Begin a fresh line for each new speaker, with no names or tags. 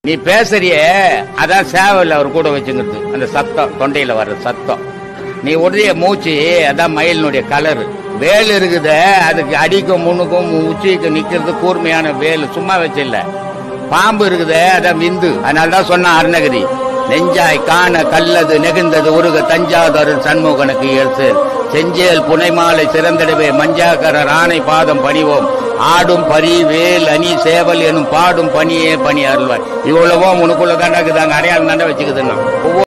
நீ பேசுறியே அதான் சேவல் அவர் கூட வச்சுங்கிறது அந்த சத்தம் தொண்டையில வர்ற சத்தம் நீ உடைய மூச்சு அதான் மயிலினுடைய கலர் வேல் இருக்குதே அதுக்கு அடிக்கும் முன்னுக்கும் உச்சிக்கு நிக்கிறது கூர்மையான வேல் சும்மா வச்சில்ல பாம்பு இருக்குதே அதான் விந்து அதனால தான் சொன்ன அருணகிரி நெஞ்சாய் காண கல்லது நெகிழ்ந்தது உருக தஞ்சாதருள் சண்முகனுக்கு இயல்சு செஞ்சேல் புனைமாலை சிறந்திடவே மஞ்சாக்கரர் ஆணை பாதம் பணிவோம் ஆடும் பரி வேல் அணி சேவல் எனும் பாடும் பணியே பணி அருள்வாய் இவ்வளவோ உனக்குள்ள தாண்டா இருக்குதாங்க அடையாளம் தாண்டா வச்சுக்குதுன்னா ஒவ்வொரு